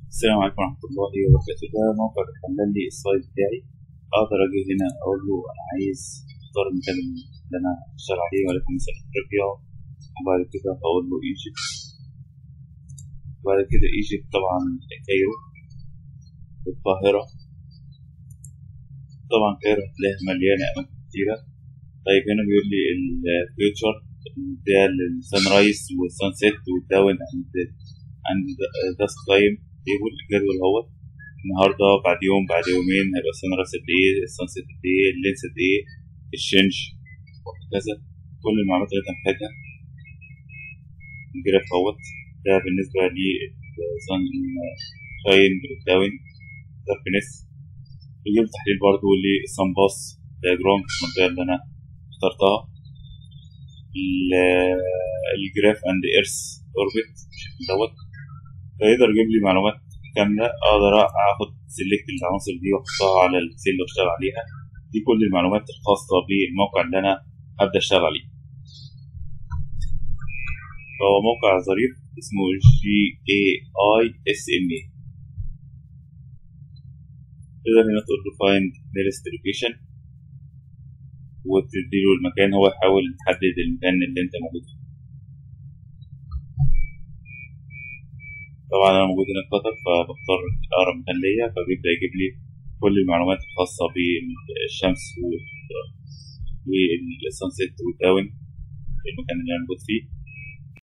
السلام عليكم ورحمة الله وبركاته ده موقع بيحلل لي السايت بتاعي أقدر أجي هنا أقول له أنا عايز أختار المكان اللي أنا هشتغل عليه ولكن مثلا أفريقيا وبعد كده هقول له إيجيبت وبعد كده إيجيبت طبعا كايرو القاهرة طبعا كايرو هتلاقيها مليانة أماكن كتيرة طيب هنا بيقول لي الفيوتشر ده السان رايز والسان سيت والداون عند عند داست تايم تيبل الجدول اهوت النهارده بعد يوم بعد يومين هيبقى السان رايز قد ايه السان سيت قد ايه اللينس قد ايه الشنج وهكذا كل المعلومات اللي انت محتاجها الجراف اهوت ده بالنسبة للسان شاين بريك داركنس يجيب تحليل برضه للسان باس دياجرام في المنطقة اللي أنا اخترتها الجراف اند ايرث اوربت بالشكل دوت فيقدر يجيب لي معلومات كاملة أقدر آخد سيلكت العناصر دي وأحطها على السيل اللي بشتغل عليها دي كل المعلومات الخاصة بالموقع اللي أنا هبدأ أشتغل عليه فهو موقع ظريف اسمه جي اي اي اس ام اي تقدر هنا تقول له فايند nearest location وتديله المكان هو يحاول يحدد المكان اللي انت موجود فيه طبعا انا موجود هنا في قطر فبختار اقرب مكان ليا فبيبدا يجيب لي كل المعلومات الخاصه بالشمس والسانسيت والداون المكان اللي انا موجود فيه